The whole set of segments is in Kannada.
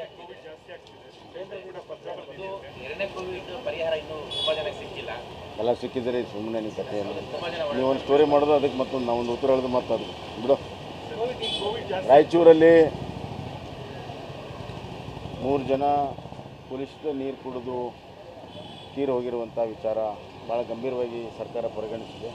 ಇದು ಎರಡನೇ ಕೋವಿಡ್ ಪರಿಹಾರ ಇನ್ನೂ ತುಂಬಾ ಜನಕ್ಕೆ ಸಿಕ್ಕಿಲ್ಲ ಎಲ್ಲ ಸಿಕ್ಕಿದ್ರೆ ಸುಮ್ಮನೆ ನೀವು ಕಥೆಯನ್ನು ತುಂಬಾ ಜನ ನೀವು ಒಂದು ಸ್ಟೋರಿ ಮಾಡೋದು ಅದಕ್ಕೆ ಮತ್ತೊಂದು ನಾವು ಒಂದು ಉತ್ತರ ಹೇಳೋದು ಮತ್ತು ಅದು ಬಿಡು ರಾಯಚೂರಲ್ಲಿ ಮೂರು ಜನ ಕುಲಿಸಿದ ನೀರು ಕುಡಿದು ತೀರು ಹೋಗಿರುವಂಥ ವಿಚಾರ ಭಾಳ ಗಂಭೀರವಾಗಿ ಸರ್ಕಾರ ಪರಿಗಣಿಸಿದೆ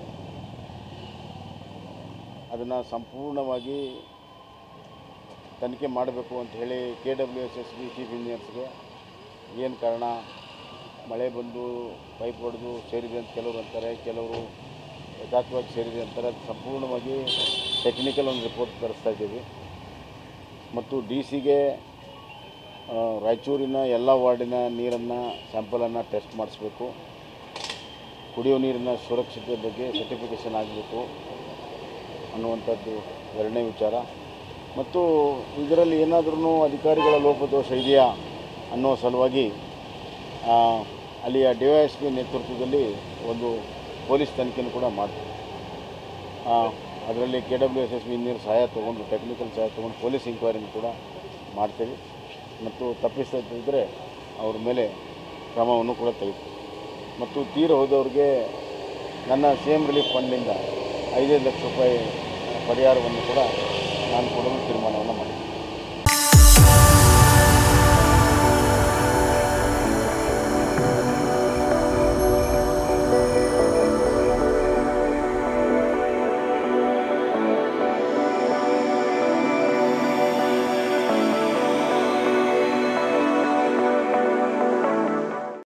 ಅದನ್ನು ಸಂಪೂರ್ಣವಾಗಿ ತನಿಖೆ ಮಾಡಬೇಕು ಅಂತ ಹೇಳಿ K W S S B chief ಇಂಜಿನಿಯರ್ಸ್ಗೆ ಏನು ಕಾರಣ ಮಳೆ ಬಂದು ಪೈಪ್ ಹೊಡೆದು ಸೇರಿದೆ ಅಂತ ಕೆಲವರು ಅಂತಾರೆ ಕೆಲವರು ಯಥಾರ್ಥವಾಗಿ ಸೇರಿದೆ ಅಂತಾರೆ ಅದು ಸಂಪೂರ್ಣವಾಗಿ ಟೆಕ್ನಿಕಲ್ ಒಂದು ರಿಪೋರ್ಟ್ ತರಿಸ್ತಾ ಇದ್ದೀವಿ ಮತ್ತು ಡಿ ಸಿಗೆ ರಾಯಚೂರಿನ ಎಲ್ಲ ವಾರ್ಡಿನ ನೀರನ್ನು ಸ್ಯಾಂಪಲನ್ನು ಟೆಸ್ಟ್ ಮಾಡಿಸ್ಬೇಕು ಕುಡಿಯೋ ನೀರಿನ ಸುರಕ್ಷತೆ ಬಗ್ಗೆ ಸರ್ಟಿಫಿಕೇಷನ್ ಆಗಬೇಕು ಅನ್ನುವಂಥದ್ದು ಎರಡನೇ ವಿಚಾರ ಮತ್ತು ಇದರಲ್ಲಿ ಏನಾದ್ರೂ ಅಧಿಕಾರಿಗಳ ಲೋಪದೋಷ ಇದೆಯಾ ಅನ್ನೋ ಸಲುವಾಗಿ ಆ, ಅಲ್ಲಿಯ ಡಿ ವೈ ಎಸ್ ಪಿ ನೇತೃತ್ವದಲ್ಲಿ ಒಂದು ಪೊಲೀಸ್ ತನಿಖೆಯನ್ನು ಕೂಡ ಮಾಡ್ತೀವಿ ಅದರಲ್ಲಿ K W S S B engineer ಸಹಾಯ ತೊಗೊಂಡು ಟೆಕ್ನಿಕಲ್ ಸಹಾಯ ತೊಗೊಂಡು ಪೊಲೀಸ್ ಎಂಕ್ವೈರಿನ ಕೂಡ ಮಾಡ್ತೀವಿ ಮತ್ತು ತಪ್ಪಿಸದಿದ್ದರೆ ಅವ್ರ ಮೇಲೆ ಕ್ರಮವನ್ನು ಕೂಡ ತೆಗೆದುತೀವಿ ಮತ್ತು ತೀರ ಹೋದವ್ರಿಗೆ ನನ್ನ ಸಿ ಎಮ್ ರಿಲೀಫ್ ಫಂಡ್ನಿಂದ ಐದೈದು ಲಕ್ಷ ರೂಪಾಯಿ ಪರಿಹಾರವನ್ನು ಕೂಡ ನಾನು ಕೊಡಲು ತೀರ್ಮಾನವನ್ನು ಮಾಡಿದ್ದೀನಿ